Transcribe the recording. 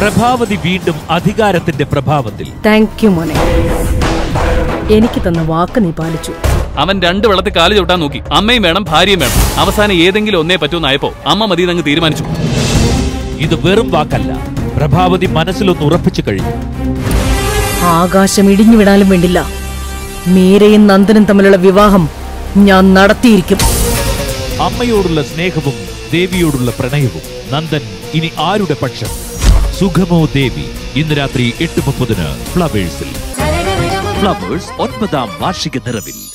പ്രഭാവതി വീണ്ടും അധികാരത്തിന്റെ പ്രഭാവത്തിൽ താങ്ക് യു മോനെ എനിക്ക് തന്ന വാക്ക് നീ പാലിച്ചു അവൻ രണ്ട് വെള്ളത്തിൽ കാല് ചവിട്ടാൻ നോക്കി അമ്മയും വേണം ഭാര്യയും വേണം അവസാനം ഏതെങ്കിലും ഒന്നേ പറ്റൂന്നായപ്പോ അമ്മ മതി അങ്ങ് തീരുമാനിച്ചു ഇത് വെറും വാക്കല്ല പ്രഭാവതി മനസ്സിലൊന്ന് ഉറപ്പിച്ചു കഴിഞ്ഞു ആകാശം ഇടിഞ്ഞു വിടാനും വേണ്ടില്ല മീരയും നന്ദനും തമ്മിലുള്ള വിവാഹം ഞാൻ നടത്തിയിരിക്കും അമ്മയോടുള്ള സ്നേഹവും ദേവിയോടുള്ള പ്രണയവും നന്ദൻ ഇനി ആരുടെ പക്ഷം സുഖമോ ദേവി ഇന്ന് രാത്രി എട്ട് മുപ്പതിന് ഫ്ലവേഴ്സിൽ ഫ്ലവേഴ്സ് ഒൻപതാം വാർഷിക നിറവിൽ